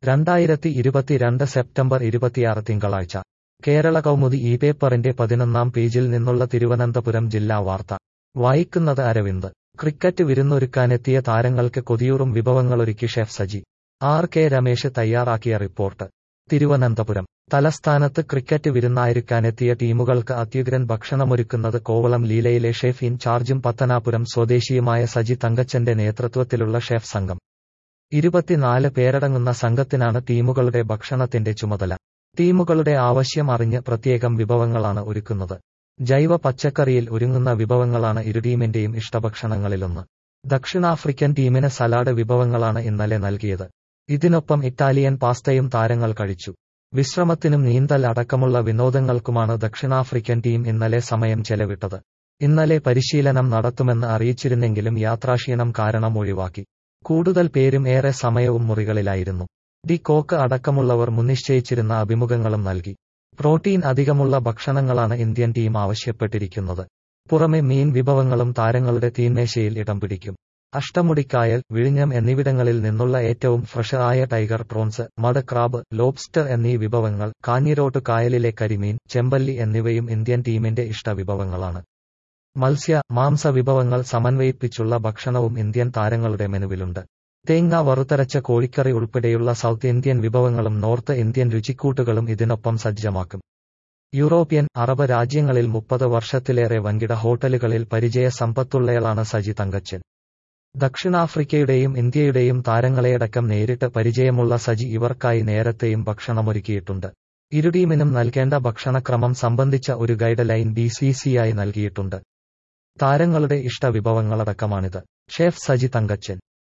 രണ്ടായിരത്തി ഇരുപത്തിരണ്ട് സെപ്റ്റംബർ ഇരുപത്തിയാറ് തിങ്കളാഴ്ച കേരള കൗമുദി ഈ പേപ്പറിന്റെ പതിനൊന്നാം പേജിൽ നിന്നുള്ള തിരുവനന്തപുരം ജില്ലാ വാർത്ത വായിക്കുന്നത് അരവിന്ദ് ക്രിക്കറ്റ് വിരുന്നൊരുക്കാനെത്തിയ താരങ്ങൾക്ക് കൊതിയൂറും വിഭവങ്ങളൊരുക്കി chef Saji R K Ramesh തയ്യാറാക്കിയ റിപ്പോർട്ട് തിരുവനന്തപുരം തലസ്ഥാനത്ത് ക്രിക്കറ്റ് വിരുന്നായിരിക്കാനെത്തിയ ടീമുകൾക്ക് അത്യുഗ്രൻ ഭക്ഷണമൊരുക്കുന്നത് കോവളം ലീലയിലെ ഷെഫ് ഇൻചാർജും പത്തനാപുരം സ്വദേശിയുമായ സജി തങ്കച്ചന്റെ നേതൃത്വത്തിലുള്ള ഷെഫ് സംഘം ഇരുപത്തിനാല് പേരടങ്ങുന്ന സംഘത്തിനാണ് ടീമുകളുടെ ഭക്ഷണത്തിന്റെ ചുമതല ടീമുകളുടെ ആവശ്യം അറിഞ്ഞ് പ്രത്യേകം വിഭവങ്ങളാണ് ഒരുക്കുന്നത് ജൈവ പച്ചക്കറിയിൽ ഒരുങ്ങുന്ന വിഭവങ്ങളാണ് ഇരു ടീമിന്റെയും ഇഷ്ടഭക്ഷണങ്ങളിലൊന്ന് ദക്ഷിണാഫ്രിക്കൻ ടീമിന് സലാഡ് വിഭവങ്ങളാണ് ഇന്നലെ നൽകിയത് ഇതിനൊപ്പം ഇറ്റാലിയൻ പാസ്തയും താരങ്ങൾ കഴിച്ചു വിശ്രമത്തിനും നീന്തൽ അടക്കമുള്ള വിനോദങ്ങൾക്കുമാണ് ദക്ഷിണാഫ്രിക്കൻ ടീം ഇന്നലെ സമയം ചെലവിട്ടത് ഇന്നലെ പരിശീലനം നടത്തുമെന്ന് അറിയിച്ചിരുന്നെങ്കിലും യാത്രാക്ഷീണം കാരണം ഒഴിവാക്കി കൂടുതൽ പേരും ഏറെ സമയവും മുറികളിലായിരുന്നു ഡി കോക്ക് അടക്കമുള്ളവർ മുൻനിശ്ചയിച്ചിരുന്ന അഭിമുഖങ്ങളും നൽകി പ്രോട്ടീൻ അധികമുള്ള ഭക്ഷണങ്ങളാണ് ഇന്ത്യൻ ടീം ആവശ്യപ്പെട്ടിരിക്കുന്നത് പുറമെ മീൻ വിഭവങ്ങളും താരങ്ങളുടെ തീന്മേശയിൽ ഇടം പിടിക്കും അഷ്ടമുടിക്കായൽ വിഴിഞ്ഞം എന്നിവിടങ്ങളിൽ നിന്നുള്ള ഏറ്റവും ഫ്രഷ് ആയ tiger prawns mud crab lobster എന്നീ വിഭവങ്ങൾ കാഞ്ഞിരോട്ട് കായലിലെ കരിമീൻ ചെമ്പല്ലി എന്നിവയും ഇന്ത്യൻ ടീമിന്റെ ഇഷ്ടവിഭവങ്ങളാണ് മത്സ്യ മാംസ വിഭവങ്ങൾ സമന്വയിപ്പിച്ചുള്ള ഭക്ഷണവും ഇന്ത്യൻ താരങ്ങളുടെ മെനുവിലുണ്ട് തേങ്ങ വറുത്തരച്ച കോഴിക്കറി ഉൾപ്പെടെയുള്ള സൗത്ത് ഇന്ത്യൻ വിഭവങ്ങളും നോർത്ത് ഇന്ത്യൻ രുചിക്കൂട്ടുകളും ഇതിനൊപ്പം സജ്ജമാക്കും യൂറോപ്യൻ അറബ് രാജ്യങ്ങളിൽ മുപ്പത് വർഷത്തിലേറെ വൻകിട ഹോട്ടലുകളിൽ പരിചയ സമ്പത്തുള്ളയാളാണ് സജി തങ്കച്ചൻ ദക്ഷിണാഫ്രിക്കയുടെയും ഇന്ത്യയുടെയും താരങ്ങളെയടക്കം നേരിട്ട് പരിചയമുള്ള സജി ഇവർക്കായി നേരത്തെയും ഭക്ഷണമൊരുക്കിയിട്ടുണ്ട് ഇരു ടീമിനും നൽകേണ്ട ഭക്ഷണക്രമം സംബന്ധിച്ച ഒരു ഗൈഡ് ലൈൻ ബി സി സിയായി നൽകിയിട്ടുണ്ട് താരങ്ങളുടെ ഇഷ്ടവിഭവങ്ങളടക്കമാണിത് ഷെഫ് സജി തങ്കച്ചൻ